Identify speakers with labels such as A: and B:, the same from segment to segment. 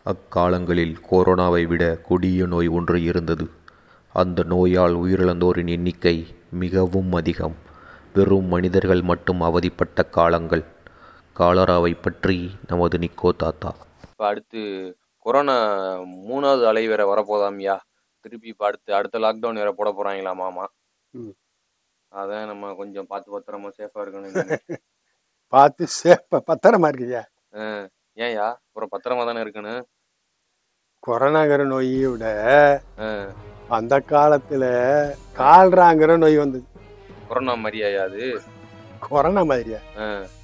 A: அக்காலங்களில் கொரோனாவை விட கொடிய நோய் ஒன்று இருந்தது அந்த நோயால் உயிரிழந்தோரின் எண்ணிக்கை மிகவும் அதிகம் வெறும் மனிதர்கள் மட்டும் அவதிப்பட்ட காலங்கள் காலராவை பற்றி நமது நிக்கோ தாத்தா
B: இப்போ அடுத்து கொரோனா மூணாவது அலை வேற வரப்போதாம்யா திருப்பி இப்போ அடுத்து அடுத்த லாக்டவுன் வேற போட போறாங்களா மாமா
C: ம்.
B: அதான் நம்ம கொஞ்சம் பார்த்து பத்திரமா சேஃபா இருக்கணும் இனிமே.
C: பார்த்து சேஃபா பத்திரமா இருக்குயா
B: ஆ, ஏன்யா அப்புறம் பத்திரமா தானே இருக்கணும்
C: கொரோனாங்கிற நோயை விட
B: ஆ,
C: அந்த காலத்துல கால்ராங்கிற நோய் வந்தது
B: கொரோனா மாதிரியாயா அது
C: கொரோனா மாதிரியா
B: ஆ,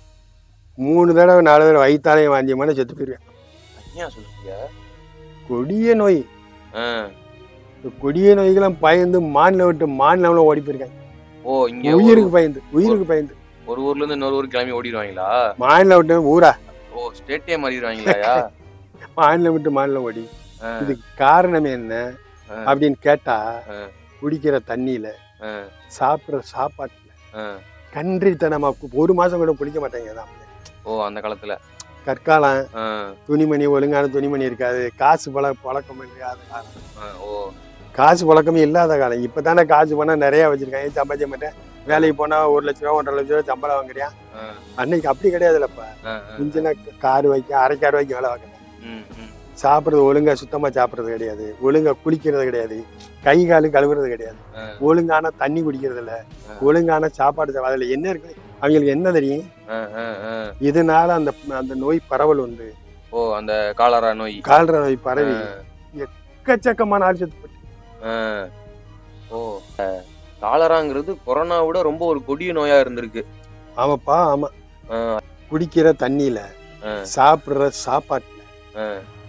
C: மூணு தடவை நாலு தடவை வயிற்றாலையும் வாந்தியமான செத்து போயிருக்கேன்
B: ஏன் சொல்றீங்க
C: கொடிய நோய்
B: ஆ,
C: இந்த கொடிய நோய்க்கெல்லாம் பயந்து மாநிலம் விட்டு மாநிலம்ல ஓடி போயிருக்காங்க
B: ஓ இங்க ஒரு-
C: உயிருக்கு பயந்து உயிருக்கு பயந்து
B: ஒரு ஊர்ல இருந்து இன்னொரு ஊருக்கு கிளம்பி ஓடிடுவாங்களா
C: மாநிலம் விட்டு ஊரா
B: ஓ ஸ்டேட்டே மாறிடுவாங்களாயா
C: மாநிலம் விட்டு மாநிலம் ஓடி
B: ஆ,
C: இதுக்கு காரணம் என்ன
B: ஆ.
C: அப்படின்னு கேட்டா
B: ஆ.
C: குடிக்கிற தண்ணியில
B: ஆ,
C: சாப்பிடுற சாப்பாட்டுல
B: ஆ.
C: கன்றித்தனமா கு- ஒரு மாசம் கூட குடிக்க மாட்டாங்க தான்
B: ஓ அந்த காலத்துல
C: கற்காலம்
B: ஆ,
C: துணிமணி ஒழுங்கான துணிமணி இருக்காது காசு பழ பழக்கம் இல்லாத காலம்
B: ஆ, ஓ
C: காசு பழக்கமே இல்லாத காலம் இப்பதானே காசு பணம் நிறைய வச்சிருக்காங்க சம்பாதிக்க மாட்டேன் வேலைக்கு போனா ஒரு லட்ச ரூபா ஒன்றரை லட்ச ரூபா சம்பளம் வாங்குறியான்
B: ஆ,
C: அன்னைக்கு அப்படி கிடையாதுல்லப்பா
B: ஆ, ஆ.
C: முந்தின கார் வைக்க அரை கார் வைக்க வேலை பார்க்கணும்
B: ம், ம்.
C: சாப்பிடுறது ஒழுங்கா சுத்தமா சாப்பிடுறது கிடையாது ஒழுங்கா குளிக்கிறது கிடையாது கை காலு கழுவுறது கிடையாது
B: ஆ.
C: ஒழுங்கான தண்ணி குடிக்கிறது இல்ல
B: ஆ.
C: ஒழுங்கான சாப்பாடு சாப்பிட- அதுல என்ன இருக்கு அவங்களுக்கு என்ன தெரியும்
B: ஆ, ஆ, ஆ.
C: இதனால அந்த அந்த நோய் பரவல் வந்து
B: ஓ அந்த காலரா நோய்
C: கால்ற நோய் பரவி
B: ஆ,
C: எக்கச்சக்கமான ஆள் செத்து போச்சு.
B: ஆ. ஓ அஹ், காலராங்கிறது கொரோனாவோட ரொம்ப ஒரு கொடிய நோயா இருந்திருக்கு
C: ஆமாப்பா ஆமா
B: ஆ,
C: குடிக்கிற தண்ணியில
B: ஆ,
C: சாப்பிடுற சாப்பாட்டுல
B: ஆ.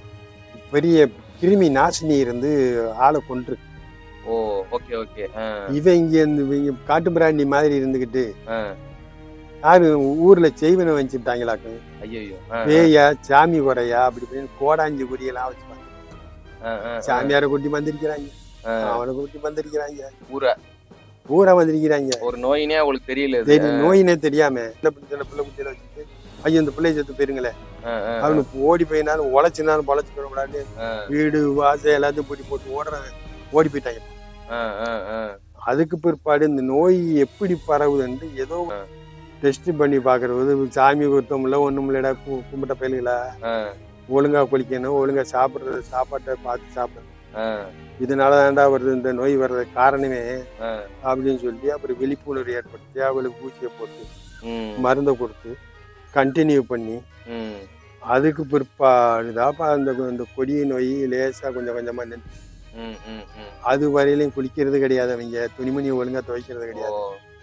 C: பெரிய கிருமி நாசினி இருந்து ஆளை கொன்று
B: ஓ ஓகே ஓகே ஆ,
C: இவன் இங்க இருந்து இவங்க காட்டு பிராண்டி மாதிரி இருந்துகிட்டு
B: ஆ.
C: யாரு ஊர்ல செய்வனை வச்சுட்டாங்களாக்கு
B: ஐயையோ ஆ,
C: பேயா சாமி குறையா அப்படி இப்படின்னு கோடாஞ்சி குறியெல்லாம் வச்சுப்பாங்க
B: ஆ, ஆ, ஆ.
C: சாமியாரை கூட்டி வந்திருக்கிறாங்க
B: ஆ.
C: அவனை கூட்டி வந்திருக்கிறாங்க
B: ஊரா
C: ஊரா வந்திருக்கிறாங்க
B: ஒரு நோயினே அவங்களுக்கு தெரியல இது.
C: சரி நோயினே தெரியாம சின்ன பிள்ளை சின்ன பிள்ளை குட்டியில வச்சுட்டு ஐயோ இந்த பிள்ளை செத்து போயிருங்களே
B: ஆ, ஆ,
C: அவனுக்கு ஓடி போயினாலும் உழைச்சினாலும் பொழைச்சு போயிடக்கூடாது
B: ஆ,
C: வீடு வாசல் எல்லாத்தையும் பூட்டி போட்டு ஓடுறாங்க ஓடி போயிட்டாங்க
B: ஆ, ஆ, ஆ.
C: அதுக்கு பிற்பாடு இந்த நோய் எப்படி பரவுதுன்னு ஏதோ
B: ஆ.
C: டெஸ்ட் பண்ணி பாக்குறது சாமி குத்தம் இல்ல ஒண்ணும் இல்லடா கு- கும்பிட்ட பயலுகளா
B: ஆ,
C: ஒழுங்கா குளிக்கணும் ஒழுங்கா சாப்பிடுறது சாப்பாட்டை பார்த்து சாப்பிடணும்
B: ஆ,
C: இதனால தான்டா வருது இந்த நோய் வர்றதுக்கு காரணமே
B: ஆ.
C: அப்படின்னு சொல்லி அப்புறம் விழிப்புணர்வு ஏற்படுத்தி அவளுக்கு ஊசியை போட்டு
B: ம்,
C: மருந்தை கொடுத்து கண்டினியூ பண்ணி
B: ம்.
C: அதுக்கு பிற்பாடுதாப்பா அந்த இந்த கொடிய நோய் லேசா கொஞ்சம் கொஞ்சமா நின்று
B: ம், ம், ம்.
C: அது வரையிலும் குளிக்கிறது கிடையாது அவங்க துணிமணி ஒழுங்கா துவைக்கிறது
B: ஓ,
C: கிடையாது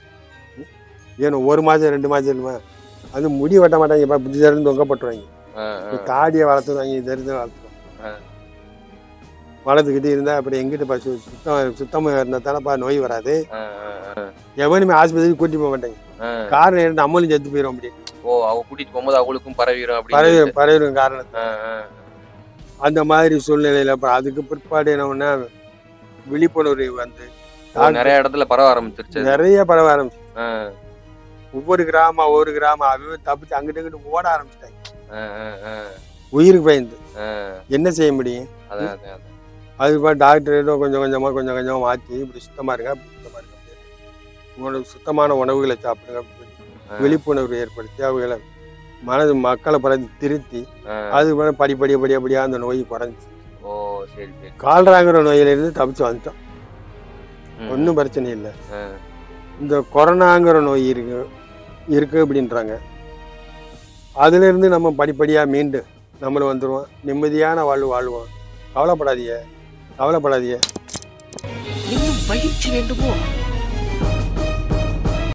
C: ஏன்னா ஒரு மாசம் ரெண்டு மாசம் இல்லைமா அது முடி வெட்ட மாட்டாங்க இப்ப புத்தி திறந்து தொங்க போட்டுருவாங்க
B: ஆ, ஆ.
C: தாடியை வளர்த்துருவாங்க தெரிஞ்சு வளர்த்துருவாங்க
B: ஆ.
C: வளர்த்துக்கிட்டு இருந்தா அப்புறம் எங்கிட்ட பசு சுத்தம் சுத்தமா இருந்தா தானப்பா நோய் வராது
B: ஆ, ஆ, ஆ.
C: எவனுமே ஆஸ்பத்திரிக்கு கூட்டி போக மாட்டாங்க
B: ஆ.
C: காரணம் என்ன நம்மளும் செத்து போயிடும் அப்படி
B: ஓ அவ கூட்டிட்டு போகும்போது அவங்களுக்கும் பரவிடும்
C: பரவி
B: அப்படின்னு
C: பரவிடும் காரணம்
B: ஆ, ஆ.
C: அந்த மாதிரி சூழ்நிலையில அப்புறம் அதுக்கு பிற்பாடு என்ன பண்ணா விழிப்புணர்வு வந்து
B: ஓ, நிறைய இடத்துல பரவ ஆரம்பிச்சிருச்சு அது.
C: நிறைய பரவ ஆரம்பிச்சு
B: ஆ,
C: ஒவ்வொரு கிராமம் ஒவ்வொரு கிராமம் அவன் தப்பிச்சு அங்கிட்டு இங்கிட்டு ஓட ஆரம்பிச்சிட்டாங்க
B: ஆ, ஆ, ஆ.
C: உயிருக்கு பயந்து
B: ஆ.
C: என்ன செய்ய முடியும்
B: அதான் அதான் அதான்.
C: அதுக்கு டாக்டர் கொஞ்சம் கொஞ்சமா கொஞ்சம் கொஞ்சமா மாற்றி இப்படி சுத்தமா இருங்க அப்படி சுத்தமா இருங்க அப்படி. உணவு சுத்தமான உணவுகளை சாப்பிடுங்க அப்படி சொல்லி
B: ஆ.
C: விழிப்புணர்வு ஏற்படுத்தி அவங்களை மனது மக்களை பரதி திருத்தி
B: ஆ.
C: அது மேலே படிப்படியா படிப்படியா அந்த நோய் குறைஞ்சி
B: ஓ சரி சரி
C: கால்ராங்கிற நோயிலிருந்து தப்பிச்சு வந்துட்டோம்
B: ம்.
C: ஒன்றும் பிரச்சனை இல்லை
B: ஆ.
C: இந்த கொரோனாங்கிற நோய் இருக்கு இருக்கு அப்படின்றாங்க அதுல இருந்து நம்ம படிப்படியா மீண்டு நம்மள வந்துருவோம் நிம்மதியான வாழ்வு வாழ்வோம் கவலைப்படாதீங்க கவலைப்படாதீங்க
D: இன்னும் பயிற்சி வேண்டுமோ